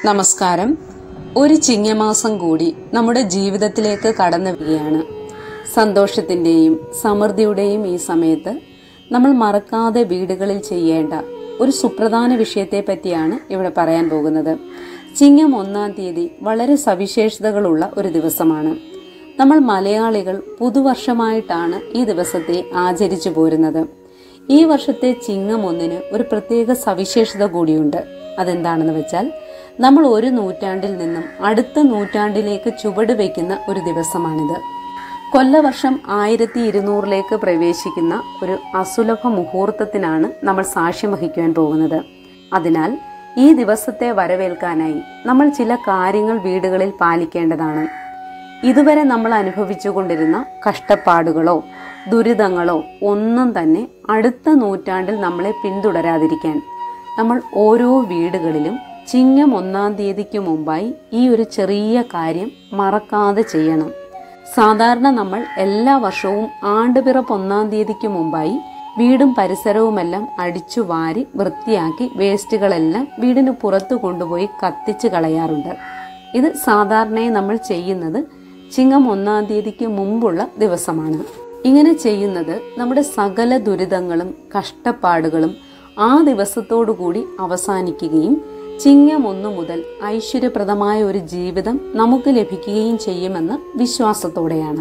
നമസ്കാരം ഒരു ചിങ്ങമാസം കൂടി നമ്മുടെ ജീവിതത്തിലേക്ക് കടന്നു വരികയാണ് സന്തോഷത്തിന്റെയും സമൃദ്ധിയുടെയും ഈ സമയത്ത് നമ്മൾ മറക്കാതെ വീടുകളിൽ ചെയ്യേണ്ട ഒരു സുപ്രധാന വിഷയത്തെ പറ്റിയാണ് ഇവിടെ പറയാൻ പോകുന്നത് ചിങ്ങം ഒന്നാം തീയതി വളരെ സവിശേഷതകളുള്ള ഒരു ദിവസമാണ് നമ്മൾ മലയാളികൾ പുതുവർഷമായിട്ടാണ് ഈ ദിവസത്തെ ആചരിച്ചു പോരുന്നത് ഈ വർഷത്തെ ചിങ്ങം ഒന്നിന് ഒരു പ്രത്യേക സവിശേഷത കൂടിയുണ്ട് അതെന്താണെന്ന് വെച്ചാൽ നമ്മൾ ഒരു നൂറ്റാണ്ടിൽ നിന്നും അടുത്ത നൂറ്റാണ്ടിലേക്ക് ചുവട് വയ്ക്കുന്ന ഒരു ദിവസമാണിത് കൊല്ലവർഷം ആയിരത്തി ഇരുന്നൂറിലേക്ക് പ്രവേശിക്കുന്ന ഒരു അസുലഭ മുഹൂർത്തത്തിനാണ് നമ്മൾ സാക്ഷ്യം വഹിക്കുവാൻ പോകുന്നത് അതിനാൽ ഈ ദിവസത്തെ വരവേൽക്കാനായി നമ്മൾ ചില കാര്യങ്ങൾ വീടുകളിൽ പാലിക്കേണ്ടതാണ് ഇതുവരെ നമ്മൾ അനുഭവിച്ചുകൊണ്ടിരുന്ന കഷ്ടപ്പാടുകളോ ദുരിതങ്ങളോ ഒന്നും തന്നെ അടുത്ത നൂറ്റാണ്ടിൽ നമ്മളെ പിന്തുടരാതിരിക്കാൻ നമ്മൾ ഓരോ വീടുകളിലും ചിങ്ങം ഒന്നാം തീയതിക്ക് മുമ്പായി ഈ ഒരു ചെറിയ കാര്യം മറക്കാതെ ചെയ്യണം സാധാരണ നമ്മൾ എല്ലാ വർഷവും ആണ്ടുപിറപ്പ് ഒന്നാം തീയതിക്ക് മുമ്പായി വീടും പരിസരവുമെല്ലാം അടിച്ചു വാരി വൃത്തിയാക്കി വേസ്റ്റുകളെല്ലാം വീടിന് പുറത്തു കൊണ്ടുപോയി കത്തിച്ച് കളയാറുണ്ട് ഇത് സാധാരണയായി നമ്മൾ ചെയ്യുന്നത് ചിങ്ങം ഒന്നാം തീയതിക്ക് മുമ്പുള്ള ദിവസമാണ് ഇങ്ങനെ ചെയ്യുന്നത് നമ്മുടെ സകല ദുരിതങ്ങളും കഷ്ടപ്പാടുകളും ആ ദിവസത്തോടു കൂടി അവസാനിക്കുകയും ചിങ്ങം ഒന്നു മുതൽ ഐശ്വര്യപ്രദമായ ഒരു ജീവിതം നമുക്ക് ലഭിക്കുകയും ചെയ്യുമെന്ന വിശ്വാസത്തോടെയാണ്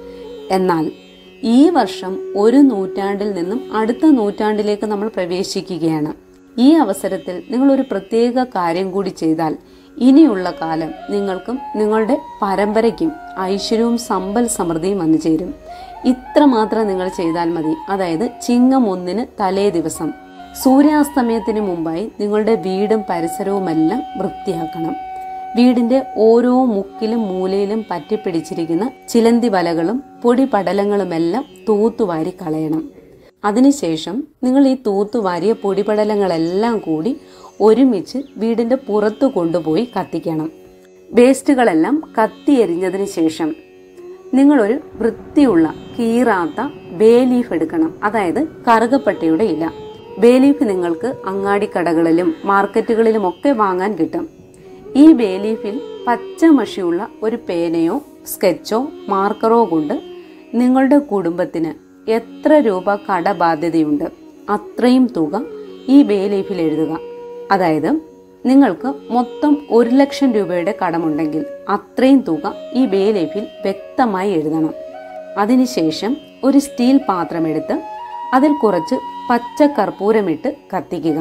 എന്നാൽ ഈ വർഷം ഒരു നൂറ്റാണ്ടിൽ നിന്നും അടുത്ത നൂറ്റാണ്ടിലേക്ക് നമ്മൾ പ്രവേശിക്കുകയാണ് ഈ അവസരത്തിൽ നിങ്ങൾ ഒരു പ്രത്യേക കാര്യം കൂടി ചെയ്താൽ ഇനിയുള്ള കാലം നിങ്ങൾക്കും നിങ്ങളുടെ പരമ്പരയ്ക്കും ഐശ്വര്യവും സമ്പൽ സമൃദ്ധിയും വന്നു ചേരും ഇത്രമാത്രം നിങ്ങൾ ചെയ്താൽ മതി അതായത് ചിങ്ങം ഒന്നിന് തലേ ദിവസം സൂര്യാസ്തമയത്തിന് മുമ്പായി നിങ്ങളുടെ വീടും പരിസരവുമെല്ലാം വൃത്തിയാക്കണം വീടിന്റെ ഓരോ മുക്കിലും മൂലയിലും പറ്റിപ്പിടിച്ചിരിക്കുന്ന ചിലന്തി വലകളും പൊടി പടലങ്ങളുമെല്ലാം തൂത്തുവാരി കളയണം അതിനുശേഷം നിങ്ങൾ ഈ തൂത്തുവാരിയ പൊടിപടലങ്ങളെല്ലാം കൂടി ഒരുമിച്ച് വീടിന്റെ പുറത്തു കൊണ്ടുപോയി കത്തിക്കണം വേസ്റ്റുകളെല്ലാം കത്തിയെരിഞ്ഞതിന് ശേഷം നിങ്ങളൊരു വൃത്തിയുള്ള കീറാത്ത ബേ ലീഫ് എടുക്കണം അതായത് കറുകപ്പട്ടയുടെ ഇല ബേ ലീഫ് നിങ്ങൾക്ക് അങ്ങാടിക്കടകളിലും മാർക്കറ്റുകളിലും ഒക്കെ വാങ്ങാൻ കിട്ടും ഈ ബേ ലീഫിൽ പച്ച മഷിയുള്ള ഒരു പേനയോ സ്കെച്ചോ മാർക്കറോ കൊണ്ട് നിങ്ങളുടെ കുടുംബത്തിന് എത്ര രൂപ കടബാധ്യതയുണ്ട് അത്രയും തുക ഈ ബേ ലീഫിൽ എഴുതുക അതായത് നിങ്ങൾക്ക് മൊത്തം ഒരു ലക്ഷം രൂപയുടെ കടമുണ്ടെങ്കിൽ അത്രയും തുക ഈ ബേ ലീഫിൽ വ്യക്തമായി എഴുതണം അതിനുശേഷം ഒരു സ്റ്റീൽ പാത്രമെടുത്ത് അതിൽ കുറച്ച് പച്ച കർപ്പൂരമിട്ട് കത്തിക്കുക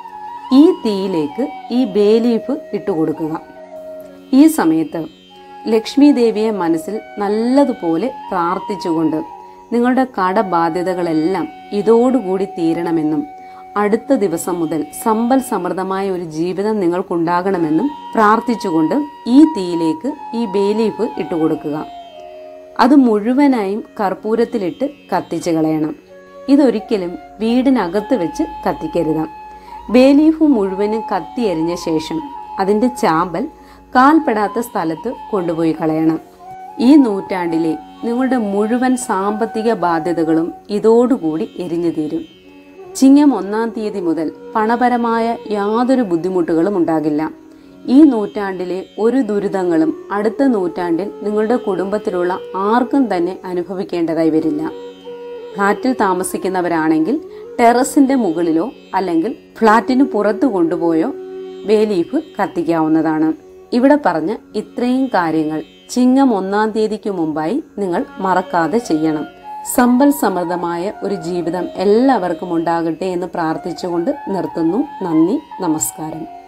ഈ തീയിലേക്ക് ഈ ബേ ലീഫ് ഇട്ട് കൊടുക്കുക ഈ സമയത്ത് ലക്ഷ്മി ദേവിയെ മനസ്സിൽ നല്ലതുപോലെ പ്രാർത്ഥിച്ചുകൊണ്ട് നിങ്ങളുടെ കടബാധ്യതകളെല്ലാം ഇതോടുകൂടി തീരണമെന്നും അടുത്ത ദിവസം മുതൽ സമ്പൽ സമൃദ്ധമായ ഒരു ജീവിതം നിങ്ങൾക്കുണ്ടാകണമെന്നും പ്രാർത്ഥിച്ചുകൊണ്ട് ഈ തീയിലേക്ക് ഈ ബേലീഫ് ഇട്ടുകൊടുക്കുക അത് മുഴുവനായും കർപ്പൂരത്തിലിട്ട് കത്തിച്ചു കളയണം ഇതൊരിക്കലും വീടിനകത്ത് വെച്ച് കത്തിക്കരുത് ബേലീഫ് മുഴുവനും കത്തിയെരിഞ്ഞ ശേഷം അതിന്റെ ചാമ്പൽ കാൽപ്പെടാത്ത സ്ഥലത്ത് കൊണ്ടുപോയി കളയണം ഈ നൂറ്റാണ്ടിലെ നിങ്ങളുടെ മുഴുവൻ സാമ്പത്തിക ബാധ്യതകളും ഇതോടുകൂടി എരിഞ്ഞു തീരും ചിങ്ങം ഒന്നാം തീയതി മുതൽ പണപരമായ യാതൊരു ബുദ്ധിമുട്ടുകളും ഉണ്ടാകില്ല ഈ നൂറ്റാണ്ടിലെ ഒരു ദുരിതങ്ങളും അടുത്ത നൂറ്റാണ്ടിൽ നിങ്ങളുടെ കുടുംബത്തിലുള്ള ആർക്കും തന്നെ അനുഭവിക്കേണ്ടതായി വരില്ല ഫ്ളാറ്റിൽ താമസിക്കുന്നവരാണെങ്കിൽ ടെറസിന്റെ മുകളിലോ അല്ലെങ്കിൽ ഫ്ളാറ്റിന് പുറത്തു കൊണ്ടുപോയോ ബേലീഫ് കത്തിക്കാവുന്നതാണ് ഇവിടെ പറഞ്ഞ ഇത്രയും കാര്യങ്ങൾ ചിങ്ങം ഒന്നാം തീയതിക്ക് മുമ്പായി നിങ്ങൾ മറക്കാതെ ചെയ്യണം സമ്പൽ സമൃദ്ധമായ ഒരു ജീവിതം എല്ലാവർക്കും ഉണ്ടാകട്ടെ എന്ന് പ്രാർത്ഥിച്ചുകൊണ്ട് നിർത്തുന്നു നന്ദി നമസ്കാരം